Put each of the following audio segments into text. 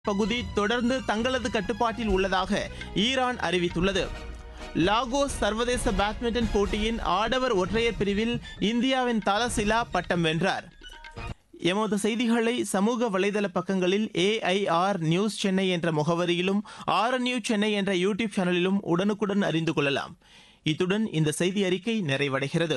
பகுதி தொடர்ந்து தங்களது கட்டுப்பாட்டில் உள்ளதாக ஈரான் அறிவித்துள்ளது லாகோஸ் சர்வதேச பேட்மிண்டன் போட்டியின் ஆடவர் ஒற்றையர் பிரிவில் இந்தியாவின் தலசிலா பட்டம் வென்றார் எமது செய்திகளை சமூக வலைதள பக்கங்களில் ஏஐஆர் நியூஸ் சென்னை என்ற முகவரியிலும் ஆர் நியூஸ் சென்னை என்ற யூடியூப் சேனலிலும் உடனுக்குடன் அறிந்து கொள்ளலாம் இத்துடன் இந்த செய்தி அறிக்கை நிறைவடைகிறது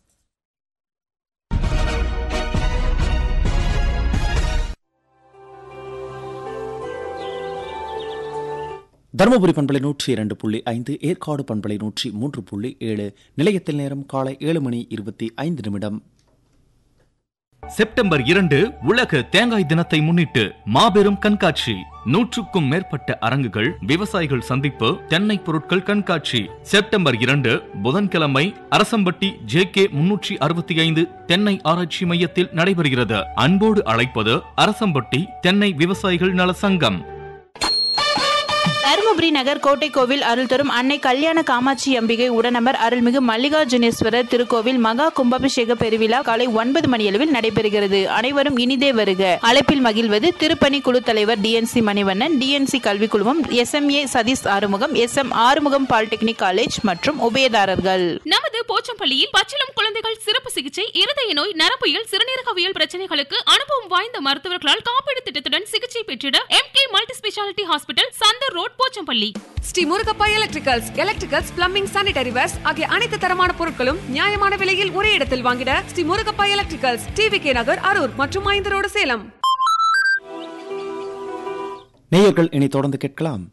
தருமபுரி பண்பலை நூற்றி இரண்டு புள்ளி ஐந்து ஏற்காடு பண்பலை நூற்றி மூன்று புள்ளி ஏழு நிலையத்தில் நேரம் காலை ஏழு மணி இருபத்தி ஐந்து நிமிடம் செப்டம்பர் இரண்டு உலக தேங்காய் தினத்தை முன்னிட்டு மாபெரும் கண்காட்சி நூற்றுக்கும் மேற்பட்ட அரங்குகள் விவசாயிகள் சந்திப்பு தென்னை பொருட்கள் கண்காட்சி செப்டம்பர் இரண்டு புதன்கிழமை அரசம்பட்டி ஜே கே முன்னூற்றி அறுபத்தி ஐந்து தென்னை ஆராய்ச்சி மையத்தில் நடைபெறுகிறது அன்போடு அழைப்பது அரசம்பட்டி தென்னை விவசாயிகள் நல சங்கம் தருமபுரி நகர் கோட்டை கோவில் அருள் தரும் அன்னை கல்யாண காமாட்சி அம்பிகை உடனமர் அருள்மிகு மல்லிகார்ஜுனேஸ்வரர் திருக்கோவில் மகா கும்பாபிஷேக பெருவிழா காலை ஒன்பது மணியளவில் நடைபெறுகிறது அனைவரும் இனிதே வருக அழைப்பில் மகிழ்வது திருப்பணி குழு தலைவர் டிஎன்சி மணிவண்ணன் டிஎன்சி கல்விக் குழுமம் SMA Sathish Arumugam S M Arumugam polytechnic college மற்றும் உபயதாரர்கள் நமது போச்சம்பள்ளியில் பச்சிளம் குழந்தைகள் சிறப்பு சிகிச்சை இருதய நோய் நரம்பியல் சிறுநீரகவியல் பிரச்சனைகளுக்கு அனுபவம் வாய்ந்த மருத்துவர்களால் காப்பீடு திட்டத்துடன் சிகிச்சை பெற்றிட M K multi speciality hospital Chandar road Pochampalli Sri Murugappa electricals electricals plumbing sanitary wares ஆகிய அனைத்து தரமான பொருட்களும் நியாயமான விலையில் ஒரே இடத்தில் வாங்கிட Sri Murugappa electricals TV K Nagar Arur மற்றும் ஐந்து ரோடு சேலம் நேயர்கள் இனி தொடர்ந்து கேட்கலாம்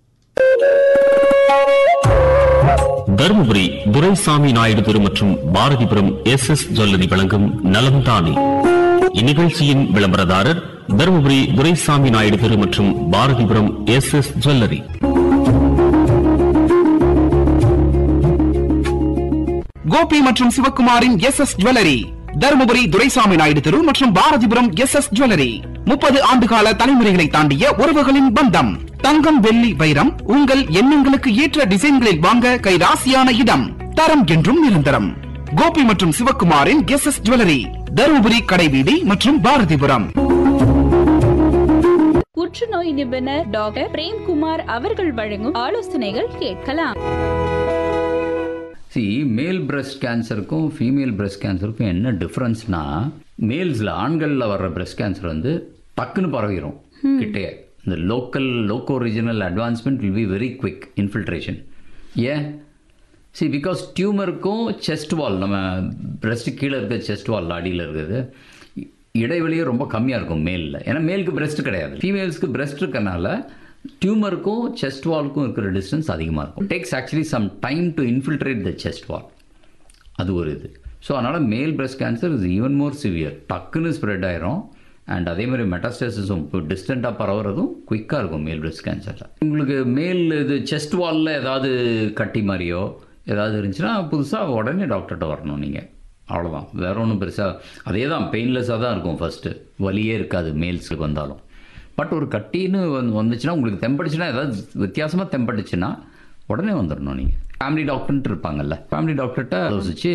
தருமபுரி துரைசாமி நாயுடு தெரு மற்றும் பாரதிபுரம் எஸ் எஸ் ஜுவல்லரி வழங்கும் நலம் தானே இந்நிகழ்ச்சியின் விளம்பரதாரர் தருமபுரி துரைசாமி நாயுடு தெரு மற்றும் Bharathipuram S S jewellery Gopi மற்றும் சிவக்குமாரின் S S jewellery Dharmapuri Duraisamy Naidu தெரு மற்றும் பாரதிபுரம் எஸ் எஸ் ஜுவல்லரி முப்பது ஆண்டுகால தலைமுறைகளை தாண்டிய உறவுகளின் பந்தம் தங்கம் வெள்ளி வைரம் உங்கள் எண்ணங்களுக்கு ஏற்ற டிசைன்களில் வாங்க கைராசியான இடம் தரம் என்றும் நிரந்தரம் கோபி மற்றும் சிவக்குமாரின் எஸ் எஸ் ஜுவல்லரி தருமபுரி கடைவீதி மற்றும் பாரதிபுரம் புற்றுநோய் நிபுணர் டாக்டர் பிரேம்குமார் அவர்கள் வழங்கும் ஆலோசனைகள் கேட்கலாம் சி மேல் பிரஸ்ட் கேன்சருக்கும் ஃபீமேல் பிரஸ்ட் கேன்சருக்கும் என்ன டிஃப்ரென்ஸ்னா மேல்ஸில் ஆண்களில் வர்ற பிரஸ்ட் கேன்சர் வந்து டக்குன்னு பரவிடும் கிட்டே இந்த local loco regional advancement will be very quick infiltration ஏன் சி பிகாஸ் டியூமருக்கும் செஸ்ட் வால் நம்ம பிரஸ்ட் கீழே இருக்க செஸ்ட் வால் அடியில் இருக்குது இடைவெளியே ரொம்ப கம்மியாக இருக்கும் மேலில் ஏன்னா மேலுக்கு பிரஸ்ட் கிடையாது ஃபீமேல்ஸ்க்கு பிரஸ்ட் இருக்கனால டியூமருக்கும் செஸ்ட் வால்க்கும் இருக்கிற டிஸ்டன்ஸ் அதிகமாக இருக்கும் takes actually some time to infiltrate the chest wall அது ஒரு இது ஸோ அதனால் male breast cancer is even more severe டக்குன்னு ஸ்ப்ரெட் ஆயிரும் அண்ட் அதே மாதிரி மெட்டாஸ்டேசிஸும் இப்போ டிஸ்டண்ட்டாக பரவுறதும் குயிக்காக இருக்கும் மேல் பிரஸ்ட் கேன்சரில் உங்களுக்கு மேல் இது செஸ்ட் வாலில் ஏதாவது கட்டி மாதிரியோ ஏதாவது இருந்துச்சுன்னா புதுசாக உடனே டாக்டர்கிட்ட வரணும் நீங்கள் அவ்வளோதான் வேற ஒன்றும் பெருசாக அதே தான் பெயின்லெஸ்ஸாக தான் இருக்கும் ஃபஸ்ட்டு வலியே இருக்காது மேல்ஸுக்கு வந்தாலும் பட் ஒரு கட்டின்னு வந்து வந்துச்சுன்னா உங்களுக்கு தெம்பட்டுச்சுன்னா ஏதாவது வித்தியாசமாக தெம்பட்டுச்சுன்னா உடனே வந்துடணும் நீங்கள் ஃபேமிலி டாக்டர்ன்ட்டு இருப்பாங்கல்ல ஃபேமிலி டாக்டர்கிட்ட யோசிச்சு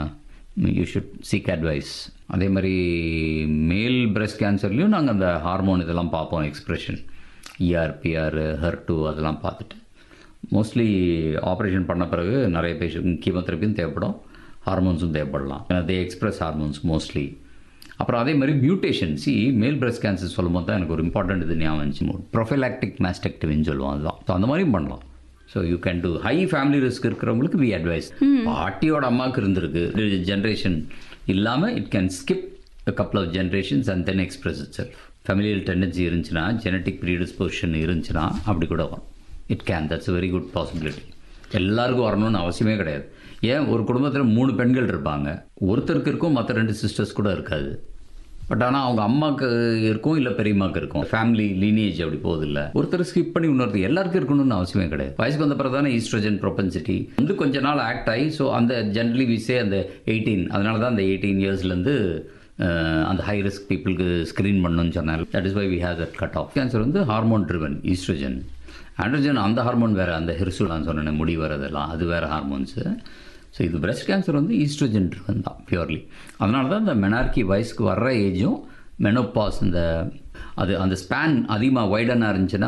யூ ஷுட் சீக் அட்வைஸ் அதே மாதிரி மேல் பிரஸ்ட் கேன்சர்லேயும் நாங்கள் அந்த ஹார்மோன் இதெல்லாம் பார்ப்போம் எக்ஸ்ப்ரெஷன் இஆர்பிஆர் ஹெர் டூ அதெல்லாம் பார்த்துட்டு மோஸ்ட்லி ஆப்ரேஷன் பண்ண பிறகு நிறைய பேஷண்ட் கீமோதெரப்பியும் தேவைப்படும் ஹார்மோன்ஸும் தேவைப்படலாம் ஏன்னா தே எக்ஸ்பிரஸ் ஹார்மோன்ஸ் மோஸ்ட்லி அப்புறம் அதே மாதிரி மியூட்டேஷன் சி மேல் பிரஸ்ட் கேன்சர் சொல்லும் போது தான் எனக்கு ஒரு இம்பார்ட்டன்ட் இது ஞாபகம் வந்துச்சு ப்ரொஃபைலாக்டிக் மாஸ்டெக்டிவின்னு சொல்லுவோம் அதுதான் ஸோ அந்த மாதிரியும் பண்ணலாம் so you can do high family risk இருக்கிறவங்களுக்கு வி அட்வைஸ் பாட்டியோட அம்மாவுக்கு இருந்திருக்கு ஜென்ரேஷன் இல்லாமல் it can skip couple of generations and then express itself familial tendency இருந்துச்சுன்னா ஜெனட்டிக் ப்ரீடிஸ்போசிஷன் இருந்துச்சுன்னா அப்படி கூட வரும் it can that's very good possibility எல்லாருக்கும் வரணும்னு அவசியமே கிடையாது ஏன் ஒரு குடும்பத்தில் மூணு பெண்கள் இருப்பாங்க ஒருத்தருக்கு இருக்கும் மற்ற ரெண்டு சிஸ்டர்ஸ் கூட இருக்காது பட் ஆனால் அவங்க அம்மாவுக்கு இருக்கும் இல்லை பெரியம்மாக்கு இருக்கும் ஃபேமிலி லீனேஜ் அப்படி போகுது இல்லை ஒருத்தர் ஸ்கிப் பண்ணி இன்னொருத்தர் எல்லாருக்கும் இருக்கணும்னு அவசியமே கிடையாது வயசுக்கு வந்த பிறகு தானே ஈஸ்ட்ரோஜன் ப்ரொபன்சிட்டி வந்து கொஞ்ச நாள் ஆக்ட் ஆகி ஸோ அந்த ஜென்ரலி விசே அந்த எயிட்டீன் அதனால தான் அந்த எயிட்டீன் இயர்ஸ்லேருந்து அந்த ஹை ரிஸ்க் பீப்புளுக்கு ஸ்க்ரீன் பண்ணணும்னு சொன்னார் that is why we have that cut off cancer வந்து ஹார்மோன் ட்ரிவன் ஈஸ்ட்ரோஜன் ஆண்ட்ரோஜன் அந்த ஹார்மோன் வேறு அந்த ஹிர்சு நான் சொன்னேன் முடி வரதெல்லாம் அது வேறு ஹார்மோன்ஸு ஸோ இது பிரஸ்ட் கேன்சர் வந்து ஈஸ்ட்ரோஜன் ட்ரிவன் தான் பியூர்லி அதனால தான் இந்த மெனார்கி வயசுக்கு வர்ற ஏஜும் மெனோபாஸ் இந்த அது அந்த ஸ்பேன் அதிகமாக வைடனாக இருந்துச்சுன்னா